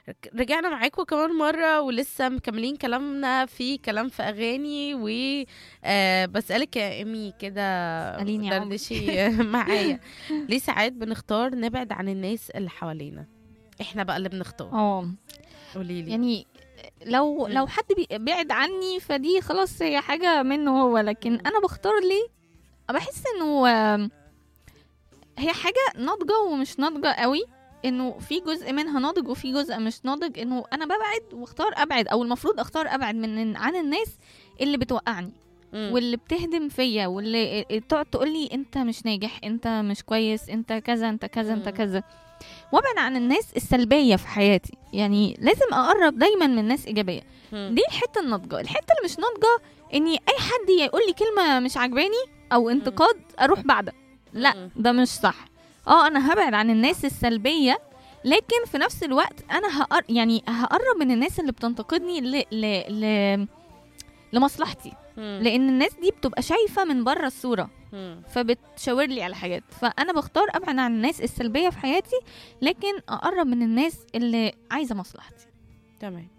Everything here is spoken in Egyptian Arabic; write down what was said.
رجعنا معاكم كمان مرة ولسه مكملين كلامنا في كلام في أغاني و آه بسألك يا إيمي كده اسأليني يا عمر. دردشي معايا ليه ساعات بنختار نبعد عن الناس اللي حوالينا احنا بقى اللي بنختار اه قولي لي يعني لو مم. لو حد بي- بعد عني فدي خلاص هي حاجه منه هو لكن مم. انا بختار ليه بحس انه آم، هي حاجه ناضجه ومش ناضجه قوي انه في جزء منها ناضج وفي جزء مش ناضج انه انا ببعد واختار ابعد او المفروض اختار ابعد من عن الناس اللي بتوقعني مم. واللي بتهدم فيا واللي تقعد تقول لي انت مش ناجح انت مش كويس انت كذا انت كذا انت مم. كذا وابعد عن الناس السلبيه في حياتي يعني لازم اقرب دايما من ناس ايجابيه مم. دي الحته الناضجه الحته اللي مش ناضجه اني اي حد يقول لي كلمه مش عجباني او انتقاد اروح بعدها لا مم. ده مش صح اه انا هبعد عن الناس السلبيه لكن في نفس الوقت انا هقر... يعني هقرب من الناس اللي بتنتقدني ل... ل... ل... لمصلحتي مم. لان الناس دي بتبقى شايفه من بره الصوره مم. فبتشاور لي على حاجات فانا بختار ابعد عن الناس السلبيه في حياتي لكن اقرب من الناس اللي عايزه مصلحتي تمام